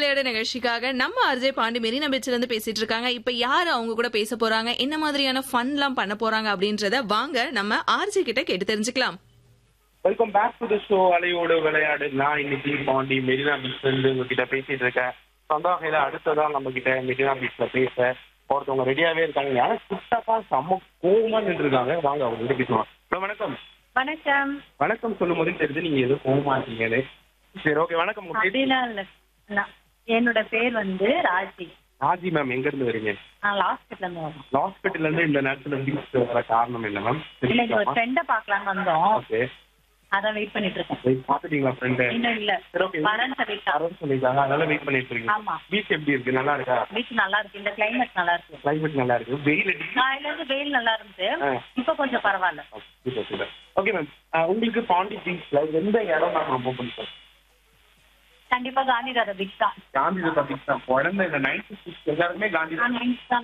விளையாடு நிகழ்ச்சிக்காக நம்ம அர்ஜய் பாண்டி மெரினா பீச்ல இருந்து பேசிட்டு இருக்காங்க இப்ப யாரு அவங்க கூட பேச போறாங்க என்ன மாதிரியான ஃபன்லாம் பண்ண போறாங்க அப்படின்றத வாங்க நம்ம ஆர்ஜே கிட்ட கேட்டு தெரிஞ்சுக்கலாம் welcome back to the show அலையோடு விளையாடு நான் இன்னைக்கு பாண்டி மெரினா பீச்ல இருந்து உங்ககிட்ட பேசிட்டு இருக்கேன் அந்த வகையில அடுத்ததா நம்ம கிட்ட மெரினா பீச்ல பேச ஒருத்தவங்க ரெடியாவே இருக்காங்க யாரு குட்டப்பா செம்ம கோவமா நின்று இருக்காங்க வாங்க அவங்க கிட்ட பேசுவோம் ஹலோ வணக்கம் வணக்கம் வணக்கம் சொல்லும் போதே தெரிஞ்சு நீங்க எதுவும் கோவமா இருக்கீங்கன்னு சரி ஓகே வணக்கம் உங்க பேர் அப்படிலாம் இல்ல நான் என்னோட பேர் வந்து ராஜி ராஜி மேம் எங்க இருந்து வரீங்க நான் லாஸ்ட்ல இருந்து வரேன் ஹாஸ்பிட்டல்ல இருந்து இந்த நேரத்துல பீச் வர காரணம் என்ன மேம் இல்ல இங்க ஒரு ஃப்ரெண்ட பாக்கலாம்னு வந்தோம் ஓகே அதான் வெயிட் பண்ணிட்டு இருக்கேன் பாத்துட்டீங்களா ஃப்ரெண்டு இன்னும் இல்ல சரி ஓகே வரேன்னு சொல்லிட்டா வரேன்னு சொல்லிருக்காங்க அதனால வெயிட் பண்ணிட்டு இருக்கீங்க ஆமா பீச் எப்படி இருக்கு நல்லா இருக்கா பீச் நல்லா இருக்கு இந்த கிளைமேட் நல்லா இருக்கு கிளைமேட் நல்லா இருக்கு வெயில் அடி காலையில இருந்து வெயில் நல்லா இருந்துச்சு ஆ. இப்ப கொஞ்சம் பரவாயில்ல சூப்பர் சூப்பர் ஓகே மேம் உங்களுக்கு பாண்டி பீச்ல எந்த இடம் நான் ரொம்ப பிடிக்கும் கண்டிப்பா காந்திதாத பீச் தான் காந்தி பீச் தான் குழந்தை இந்த நைன்டி சிக்ஸ் எல்லாருமே காந்தி நான்